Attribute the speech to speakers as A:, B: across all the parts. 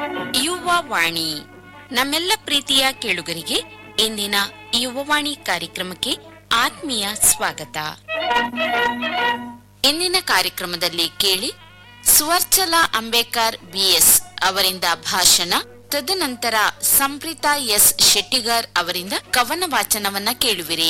A: ಯುವವಾಣಿ ನಮ್ಮೆಲ್ಲ ಪ್ರೀತಿಯ ಕೇಳುಗರಿಗೆ ಇಂದಿನ ಯುವವಾಣಿ ಕಾರ್ಯಕ್ರಮಕ್ಕೆ ಆತ್ಮೀಯ ಸ್ವಾಗತ ಇಂದಿನ ಕಾರ್ಯಕ್ರಮದಲ್ಲಿ ಕೇಳಿ ಸುವರ್ಚಲಾ ಅಂಬೇಕರ್ ಬಿಎಸ್ ಅವರಿಂದ ಭಾಷಣ ತದನಂತರ ಸಂಪ್ರೀತಾ ಎಸ್ ಶೆಟ್ಟಿಗರ್ ಅವರಿಂದ ಕವನ ವಾಚನವನ್ನ ಕೇಳುವಿರಿ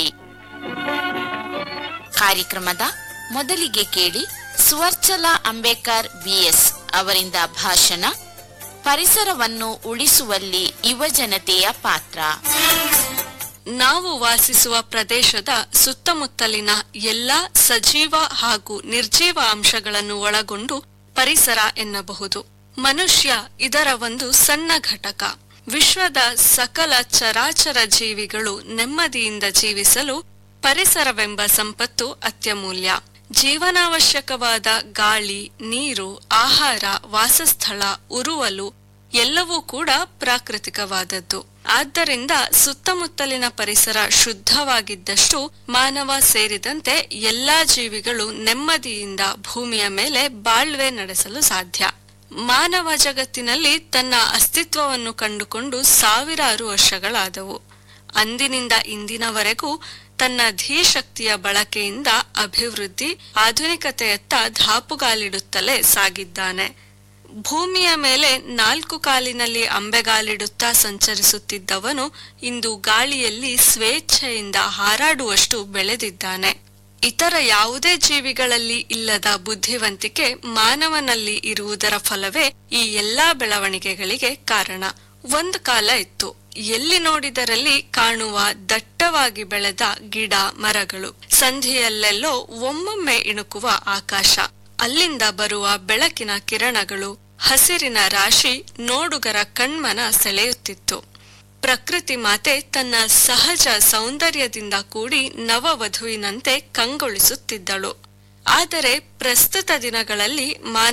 A: ಕಾರ್ಯಕ್ರಮದ ಮೊದಲಿಗೆ ಕೇಳಿ ಸುವರ್ಚಲಾ ಅಂಬೇಕರ್ ಬಿಎಸ್ ಅವರಿಂದ ಭಾಷಣ ಪರಿಸರವನ್ನು ಉಳಿಸುವಲ್ಲಿ ಯುವಜನತೆಯ ಪಾತ್ರ
B: ನಾವು ವಾಸಿಸುವ ಪ್ರದೇಶದ ಸುತ್ತಮುತ್ತಲಿನ ಎಲ್ಲಾ ಸಜೀವ ಹಾಗೂ ನಿರ್ಜೀವ ಅಂಶಗಳನ್ನು ಒಳಗೊಂಡು ಪರಿಸರ ಎನ್ನಬಹುದು ಮನುಷ್ಯ ಇದರ ಒಂದು ಸಣ್ಣ ಘಟಕ ವಿಶ್ವದ ಸಕಲ ಚರಾಚರ ಜೀವಿಗಳು ನೆಮ್ಮದಿಯಿಂದ ಜೀವಿಸಲು ಪರಿಸರವೆಂಬ ಸಂಪತ್ತು ಅತ್ಯಮೂಲ್ಯ ಜೀವನಾವಶ್ಯಕವಾದ ಗಾಳಿ ನೀರು ಆಹಾರ ವಾಸಸ್ಥಳ ಉರುವಲು ಎಲ್ಲವೂ ಕೂಡ ಪ್ರಾಕೃತಿಕವಾದದ್ದು ಆದ್ದರಿಂದ ಸುತ್ತಮುತ್ತಲಿನ ಪರಿಸರ ಶುದ್ಧವಾಗಿದ್ದಷ್ಟು ಮಾನವ ಸೇರಿದಂತೆ ಎಲ್ಲಾ ಜೀವಿಗಳು ನೆಮ್ಮದಿಯಿಂದ ಭೂಮಿಯ ಮೇಲೆ ಬಾಳ್ವೆ ನಡೆಸಲು ಸಾಧ್ಯ ಮಾನವ ಜಗತ್ತಿನಲ್ಲಿ ತನ್ನ ಅಸ್ತಿತ್ವವನ್ನು ಕಂಡುಕೊಂಡು ಸಾವಿರಾರು ವರ್ಷಗಳಾದವು ಅಂದಿನಿಂದ ಇಂದಿನವರೆಗೂ ತನ್ನ ಧೀಶಕ್ತಿಯ ಬಳಕೆಯಿಂದ ಅಭಿವೃದ್ಧಿ ಆಧುನಿಕತೆಯತ್ತ ಧಾಪುಗಾಲಿಡುತ್ತಲೇ ಸಾಗಿದ್ದಾನೆ ಭೂಮಿಯ ಮೇಲೆ ನಾಲ್ಕು ಕಾಲಿನಲ್ಲಿ ಅಂಬೆಗಾಲಿಡುತ್ತಾ ಸಂಚರಿಸುತ್ತಿದ್ದವನು ಇಂದು ಗಾಳಿಯಲ್ಲಿ ಸ್ವೇಚ್ಛೆಯಿಂದ ಹಾರಾಡುವಷ್ಟು ಬೆಳೆದಿದ್ದಾನೆ ಇತರ ಯಾವುದೇ ಜೀವಿಗಳಲ್ಲಿ ಇಲ್ಲದ ಬುದ್ಧಿವಂತಿಕೆ ಮಾನವನಲ್ಲಿ ಇರುವುದರ ಫಲವೇ ಈ ಎಲ್ಲಾ ಬೆಳವಣಿಗೆಗಳಿಗೆ ಕಾರಣ ಒಂದು ಕಾಲ ಇತ್ತು ಎಲ್ಲಿ ನೋಡಿದರಲ್ಲಿ ಕಾಣುವ ದಟ್ಟವಾಗಿ ಬೆಳೆದ ಗಿಡ ಮರಗಳು ಸಂಧಿಯಲ್ಲೆಲ್ಲೋ ಒಮ್ಮೊಮ್ಮೆ ಇಣುಕುವ ಆಕಾಶ ಅಲ್ಲಿಂದ ಬರುವ ಬೆಳಕಿನ ಕಿರಣಗಳು ಹಸಿರಿನ ರಾಶಿ ನೋಡುಗರ ಕಣ್ಮನ ಸೆಳೆಯುತ್ತಿತ್ತು ಪ್ರಕೃತಿ ಮಾತೆ ತನ್ನ ಸಹಜ ಸೌಂದರ್ಯದಿಂದ ಕೂಡಿ ನವವಧುವಿನಂತೆ ಕಂಗೊಳಿಸುತ್ತಿದ್ದಳು ಆದರೆ ಪ್ರಸ್ತುತ ದಿನಗಳಲ್ಲಿ ಮಾನವ